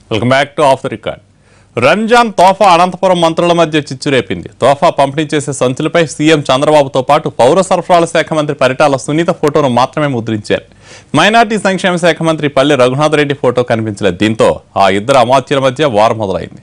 welcome back to off the record Ramzan తోఫా అనంతపురం మంత్రుల మధ్య చిచ్చురేపింది తోఫా పంపిణీ చేసే సంచులపై సీఎం చంద్రబాబుతో పాటు పౌర సరఫరాల శాఖ మంత్రి పరిటాల సునీత ఫోటోను మాత్రమే ముద్రించారు మైనార్టీ సంక్షేమ శాఖ మంత్రి పల్లె రఘునాథ్ రెడ్డి ఫోటో కనిపించలేదు దీంతో ఆ ఇద్దరు అమాత్యుల మధ్య వారం మొదలైంది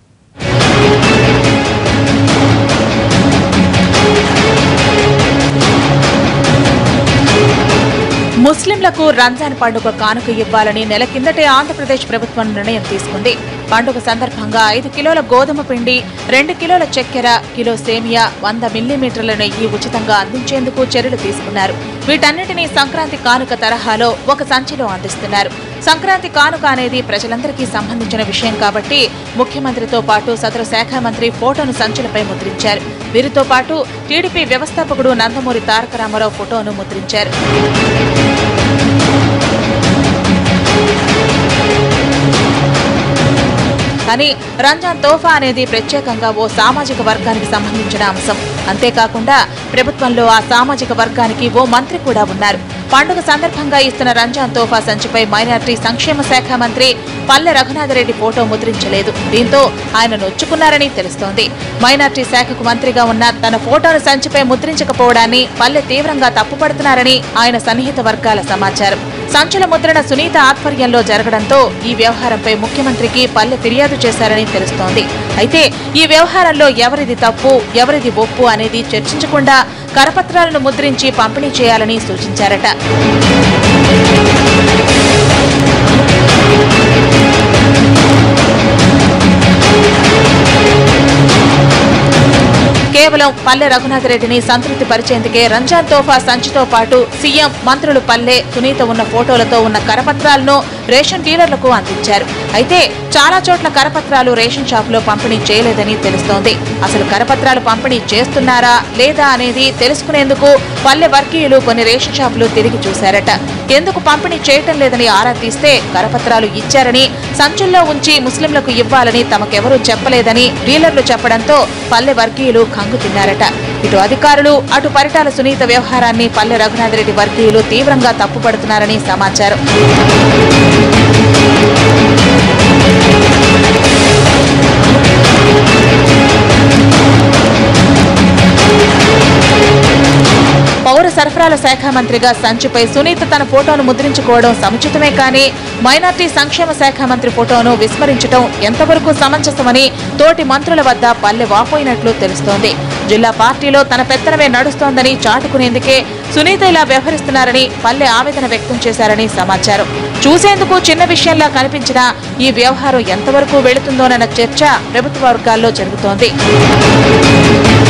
ముస్లింలకు రంజాన్ పండుగ కానుక ఇవ్వాలని నెల కిందటే ఆంధ్రప్రదేశ్ ప్రభుత్వం నిర్ణయం తీసుకుంది పండుగ సందర్భంగా ఐదు కిలోల గోధుమ పిండి రెండు కిలోల చక్కెర కిలో సేమియా వంద మిల్లీమీటర్ల నెయ్యి ఉచితంగా అందించేందుకు చర్యలు తీసుకున్నారు వీటన్నిటినీ సంక్రాంతి కానుక తరహాలో ఒక సంచిలో అందిస్తున్నారు సంక్రాంతి కానుక అనేది ప్రజలందరికీ సంబంధించిన విషయం కాబట్టి ముఖ్యమంత్రితో పాటు సదరు శాఖ మంత్రి ఫోటోను సంచులపై ముద్రించారు వీరితో పాటు టీడీపీ వ్యవస్థాపకుడు నందమూరి తారక రామారావు ఫోటోను ముద్రించారు కానీ రంజాన్ తోఫా అనేది ప్రత్యేకంగా ఓ సామాజిక వర్గానికి సంబంధించిన అంశం అంతేకాకుండా ప్రభుత్వంలో ఆ సామాజిక వర్గానికి ఓ మంత్రి కూడా ఉన్నారు పండుగ సందర్భంగా ఇస్తున్న రంజాన్ తోఫా సంచిపై మైనార్టీ సంక్షేమ శాఖ మంత్రి పల్లె రఘునాథరెడ్డి ఫోటో ముద్రించలేదు దీంతో ఆయన నొచ్చుకున్నారని తెలుస్తోంది మైనార్టీ శాఖకు మంత్రిగా ఉన్న తన ఫోటోను సంచిపై ముద్రించకపోవడాన్ని పల్లె తీవ్రంగా తప్పుపడుతున్నారని ఆయన సన్నిహిత వర్గాల సమాచారం సంచుల ముద్రణ సునీత ఆధ్వర్యంలో జరగడంతో ఈ వ్యవహారంపై ముఖ్యమంత్రికి పల్లె ఫిర్యాదు చేశారని తెలుస్తోంది అయితే ఈ వ్యవహారంలో ఎవరిది తప్పు ఎవరిది ఒప్పు అనేది చర్చించకుండా కరపత్రాలను ముద్రించి పంపిణీ చేయాలని సూచించారట కేవలం పల్లె రఘునాథరెడ్డిని సంతృప్తి పరిచేందుకే రంజాన్ తోఫా సంచితో పాటు సీఎం మంత్రులు పల్లె సునీత ఉన్న ఫోటోలతో ఉన్న కరపత్రాలను రేషన్ డీలర్లకు అందించారు అయితే చాలా చోట్ల కరపత్రాలు రేషన్ షాపులో పంపిణీ చేయలేదని తెలుస్తోంది అసలు కరపత్రాలు పంపిణీ చేస్తున్నారా లేదా అనేది తెలుసుకునేందుకు పల్లె వర్గీయులు కొన్ని రేషన్ షాపులు తిరిగి చూశారట ఎందుకు పంపిణీ చేయటం లేదని ఆరా తీస్తే కరపత్రాలు ఇచ్చారని సంచుల్లో ఉంచి ముస్లింలకు ఇవ్వాలని తమకెవరూ చెప్పలేదని డీలర్లు చెప్పడంతో పల్లె వర్గీయులు కంగు తిన్నారట ఇటు అధికారులు అటు పరిటాల సునీత వ్యవహారాన్ని పల్లె రఘునాథరెడ్డి వర్గీయులు తీవ్రంగా తప్పుపడుతున్నారని సమాచారం పౌర సరఫరాల శాఖ మంత్రిగా సంచిపై సునీత తన ఫోటోను ముద్రించుకోవడం సముచితమే కానీ మైనార్టీ సంక్షేమ శాఖ మంత్రి ఫోటోను విస్మరించడం ఎంతవరకు సమంజసమని తోటి మంత్రుల వద్ద పల్లె వాపోయినట్లు తెలుస్తోంది జిల్లా పార్టీలో తన పెత్తనమే నడుస్తోందని చాటుకునేందుకే సునీత ఇలా వ్యవహరిస్తున్నారని పల్లె ఆవేదన వ్యక్తం చేశారని సమాచారం చూసేందుకు చిన్న విషయంలా కనిపించినా ఈ వ్యవహారం ఎంతవరకు వెళుతుందోనన్న చర్చ ప్రభుత్వ వర్గాల్లో జరుగుతోంది